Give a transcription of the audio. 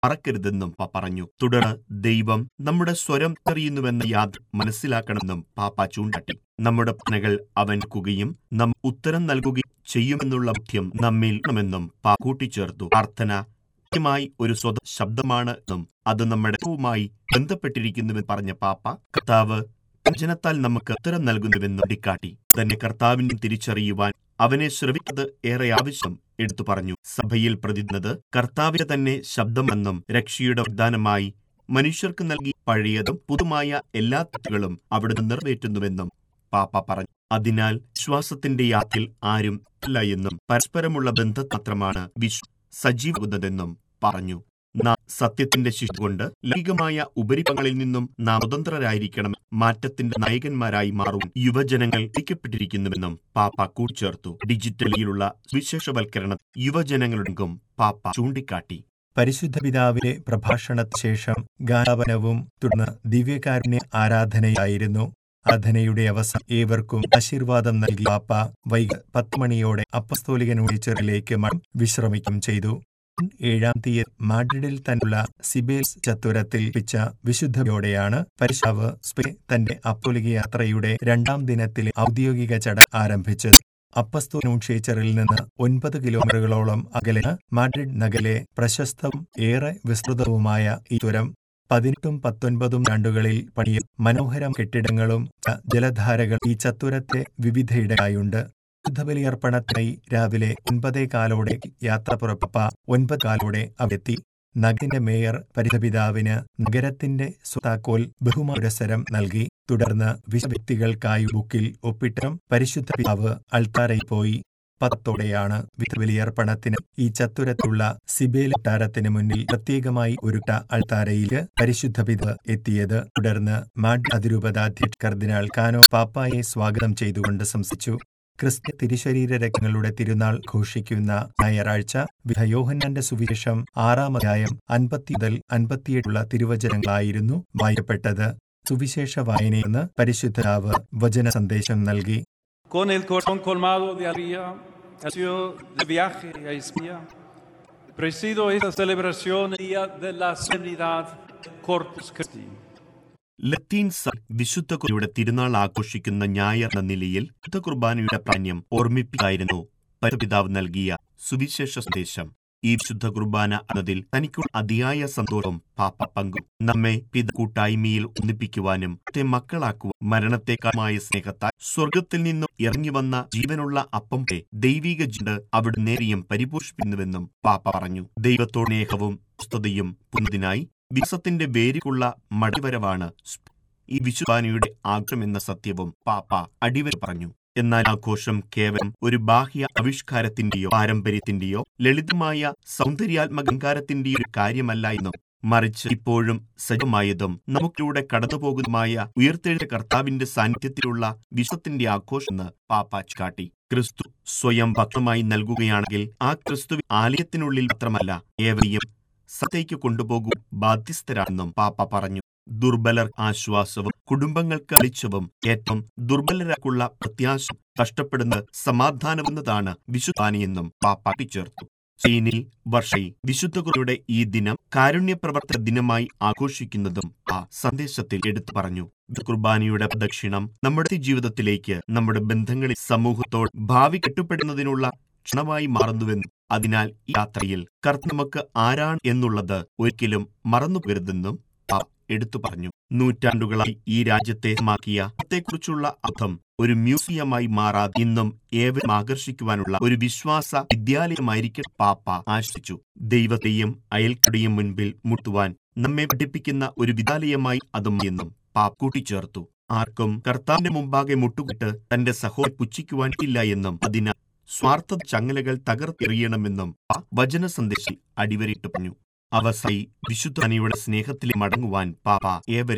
മറക്കരുതെന്നും പാപ്പ പറഞ്ഞു തുടർന്ന് ദൈവം നമ്മുടെ സ്വരം അറിയുന്നുവെന്ന യാതൊരു മനസ്സിലാക്കണമെന്നും പാപ്പ ചൂണ്ടാട്ടി നമ്മുടെ പ്രാർത്ഥനകൾ അവൻ ക്കുകയും നാം ഉത്തരം നൽകുകയും ചെയ്യുമെന്നുള്ള ബോധ്യം നമ്മിൽ വേണമെന്നും പാ കൂട്ടിച്ചേർത്തു പ്രാർത്ഥന കൃത്യമായി ഒരു സ്വത ശബ്ദമാണ് എന്നും അത് നമ്മുടെ ദൈവവുമായി ബന്ധപ്പെട്ടിരിക്കുന്നുവെന്ന് പറഞ്ഞ പാപ്പ കർത്താവ് വചനത്താൽ നമുക്ക് ഉത്തരം നൽകുന്നുവെന്ന് ചൂണ്ടിക്കാട്ടി തന്നെ കർത്താവിനെ തിരിച്ചറിയുവാൻ അവനെ ശ്രവിക്കുന്നത് ഏറെ ആവശ്യം എടുത്തു പറഞ്ഞു സഭയിൽ പ്രതിന്നത് കർത്താവിന്റെ തന്നെ ശബ്ദമെന്നും രക്ഷയുടെ വാഗ്ദാനമായി മനുഷ്യർക്ക് നൽകി പഴയതും പുതുമായ എല്ലാ തെറ്റുകളും അവിടുന്ന് നിറവേറ്റുന്നുവെന്നും പാപ്പ പറഞ്ഞു അതിനാൽ വിശ്വാസത്തിന്റെ യാത്രയിൽ ആരും ഇല്ല എന്നും പരസ്പരമുള്ള ബന്ധം മാത്രമാണ് വിശ്വ സജീവകുന്നതെന്നും പറഞ്ഞു നാം സത്യത്തിന്റെ ശിശു കൊണ്ട് ലൈംഗികമായ ഉപരിപങ്ങളിൽ നിന്നും നാം സ്വതന്ത്രരായിരിക്കണം മാറ്റത്തിന്റെ നായകന്മാരായി മാറും യുവജനങ്ങൾ വിളിക്കപ്പെട്ടിരിക്കുന്നുവെന്നും പാപ്പ കൂട്ടിച്ചേർത്തു ഡിജിറ്റലിലുള്ള സുവിശേഷവൽക്കരണം യുവജനങ്ങളുടെയും പാപ്പ ചൂണ്ടിക്കാട്ടി പരിശുദ്ധ പിതാവിന്റെ പ്രഭാഷണത്തിന് ശേഷം ഗാനാപനവും തുടർന്ന് ദിവ്യകാരുണ്യ ആരാധനയായിരുന്നു ആരാധനയുടെ അവസാനം ഏവർക്കും ആശീർവാദം നൽകി പാപ്പ വൈകിട്ട് പത്ത് മണിയോടെ അപ്പസ്തോലികനോട് ചെറിലേക്ക് വിശ്രമിക്കും ചെയ്തു ഏഴാം തീയതി മാഡ്രിഡിൽ തന്നുള്ള സിബേൽസ് ചത്തുരത്തിൽ പിച്ച വിശുദ്ധയോടെയാണ് പരിശാവ് സ്പേ തന്റെ അപ്പോലിക യാത്രയുടെ രണ്ടാം ദിനത്തിലെ ഔദ്യോഗിക ചടങ്ങ് ആരംഭിച്ചത് അപ്പസ്തോനൂക്ഷേച്ചറിൽ നിന്ന് ഒൻപത് കിലോമീറ്ററുകളോളം അകലെ മാഡ്രിഡ് നഗരിലെ പ്രശസ്തവും ഏറെ വിസ്തൃതവുമായ ഈ തുരം പതിനെട്ടും പത്തൊൻപതും ആണ്ടുകളിൽ പണിയും മനോഹരം കെട്ടിടങ്ങളും ജലധാരകൾ ഈ ചത്തുരത്തെ വിവിധയിടയായുണ്ട് ശുദ്ധബലിയർപ്പണത്തിനായി രാവിലെ ഒൻപതേ കാലോടെ യാത്ര പുറപ്പ ഒൻപത് കാലോടെ അവിടെത്തി നഗരിന്റെ മേയർ പരിതപിതാവിന് നഗരത്തിന്റെ സ്വത്താക്കോൽ ബഹുമാനസരം നൽകി തുടർന്ന് വിശ്വവ്യക്തികൾക്കായി ബുക്കിൽ ഒപ്പിട്ടും പരിശുദ്ധ പിതാവ് അൾത്താരയിൽ പോയി പത്തോടെയാണ് വിധബലിയർപ്പണത്തിന് ഈ ചത്തുരത്തുള്ള സിബേൽ കൊട്ടാരത്തിന് മുന്നിൽ പ്രത്യേകമായി ഒരുട്ട അൾത്താരയിൽ പരിശുദ്ധ പിതാവ് എത്തിയത് തുടർന്ന് മാഡ് അതിരൂപതാധ്യക്ഷ കർദിനാൾ കാനോ പാപ്പായെ സ്വാഗതം ചെയ്തുകൊണ്ട് സംസിച്ചു ക്രിസ്ത്യ തിരുശരീര രക്തങ്ങളുടെ തിരുനാൾ ഘോഷിക്കുന്ന ഞായറാഴ്ച വിധയോഹന്നാന്റെ സുവിശേഷം ആറാം അധ്യായം അൻപത്തി മുതൽ അൻപത്തിയെട്ടുള്ള തിരുവചനങ്ങളായിരുന്നു വായിക്കപ്പെട്ടത് സുവിശേഷ വായനയെന്ന് പരിശുദ്ധാവ് വചന സന്ദേശം നൽകി Con el corazón colmado de alegría, ha sido de viaje a España. Presido esta celebración el día de la solemnidad Corpus Christi. ലത്തീൻ സഭ വിശുദ്ധ കുർബാനയുടെ തിരുനാൾ ആഘോഷിക്കുന്ന ഞായർ എന്ന നിലയിൽ വിശുദ്ധ കുർബാനയുടെ പ്രാധാന്യം ഓർമ്മിപ്പിക്കായിരുന്നു പരിപിതാവ് നൽകിയ സുവിശേഷ സന്ദേശം ഈ വിശുദ്ധ കുർബാന എന്നതിൽ തനിക്കുള്ള അതിയായ സന്തോഷം പാപ്പ പങ്കു നമ്മെ പിത കൂട്ടായ്മയിൽ ഒന്നിപ്പിക്കുവാനും മറ്റേ മക്കളാക്കുവാൻ മരണത്തെക്കാളുമായ സ്നേഹത്താൽ സ്വർഗത്തിൽ നിന്നും ഇറങ്ങി വന്ന ജീവനുള്ള അപ്പം പോലെ ദൈവിക ജിണ്ട് അവിടെ നേരിയും പരിപോഷിപ്പിക്കുന്നുവെന്നും പാപ്പ പറഞ്ഞു ദൈവത്തോട് സ്നേഹവും സ്വസ്ഥതയും പുനതിനായി വിശ്വത്തിന്റെ വേരുക്കുള്ള മടിവരവാണ് ഈ വിശുദ്ധാനിയുടെ ആഗ്രഹം എന്ന സത്യവും പാപ്പ അടിവര പറഞ്ഞു എന്നാൽ ആഘോഷം കേവലം ഒരു ബാഹ്യ ആവിഷ്കാരത്തിന്റെയോ പാരമ്പര്യത്തിന്റെയോ ലളിതമായ സൗന്ദര്യാത്മകങ്കാരത്തിന്റെയോ ഒരു കാര്യമല്ല എന്നും മറിച്ച് ഇപ്പോഴും സജ്ജമായതും നമുക്കിലൂടെ കടന്നുപോകുന്നതുമായ ഉയർത്തെഴുന്ന കർത്താവിന്റെ സാന്നിധ്യത്തിലുള്ള വിശ്വത്തിന്റെ ആഘോഷമെന്ന് പാപ്പ കാട്ടി ക്രിസ്തു സ്വയം ഭക്തമായി നൽകുകയാണെങ്കിൽ ആ ക്രിസ്തു ആലയത്തിനുള്ളിൽ മാത്രമല്ല ഏവരെയും സത്തേക്ക് കൊണ്ടുപോകും ബാധ്യസ്ഥരാണെന്നും പാപ്പ പറഞ്ഞു ദുർബലർ ആശ്വാസവും കുടുംബങ്ങൾക്ക് വെളിച്ചവും ഏറ്റവും ദുർബലരാക്കുള്ള പ്രത്യാശ കഷ്ടപ്പെടുന്ന സമാധാനമെന്നതാണ് വിശുദ്ധാനിയെന്നും പാപ്പ ചേർത്തു ചൈനയിൽ വർഷയിൽ വിശുദ്ധകളുടെ ഈ ദിനം കാരുണ്യ പ്രവർത്തന ദിനമായി ആഘോഷിക്കുന്നതും ആ സന്ദേശത്തിൽ എടുത്തു പറഞ്ഞു കുർബാനയുടെ പ്രദക്ഷിണം നമ്മുടെ ജീവിതത്തിലേക്ക് നമ്മുടെ ബന്ധങ്ങളിൽ സമൂഹത്തോട് ഭാവി കെട്ടുപ്പെടുന്നതിനുള്ള ക്ഷണമായി മാറുന്നുവെന്നും അതിനാൽ ഈ യാത്രയിൽ കർത്ത നമുക്ക് ആരാണ് എന്നുള്ളത് ഒരിക്കലും മറന്നുപോകരുതെന്നും ആ എടുത്തു പറഞ്ഞു നൂറ്റാണ്ടുകളായി ഈ രാജ്യത്തെ മാക്കിയ ത്തെക്കുറിച്ചുള്ള അർത്ഥം ഒരു മ്യൂസിയമായി മാറാതെ ഇന്നും ഏവരും ആകർഷിക്കുവാനുള്ള ഒരു വിശ്വാസ വിദ്യാലയമായിരിക്കും പാപ്പ ആശിച്ചു ദൈവത്തെയും അയൽക്കടെയും മുൻപിൽ മുട്ടുവാൻ നമ്മെ പഠിപ്പിക്കുന്ന ഒരു വിദ്യാലയമായി അതും എന്നും പാപ്പ കൂട്ടിച്ചേർത്തു ആർക്കും കർത്താവിന്റെ മുമ്പാകെ മുട്ടുകിട്ട് തന്റെ സഹോദരി പുച്ഛിക്കുവാനില്ല എന്നും അതിനാൽ സ്വാർത്ഥ ചങ്ങലകൾ തകർത്തെറിയണമെന്നും ആ വചന സന്ദേശി അടിവരയിട്ട് പറഞ്ഞു അവസായി വിശുദ്ധനിയുടെ സ്നേഹത്തിൽ മടങ്ങുവാൻ പാപ്പ ഏവരെയും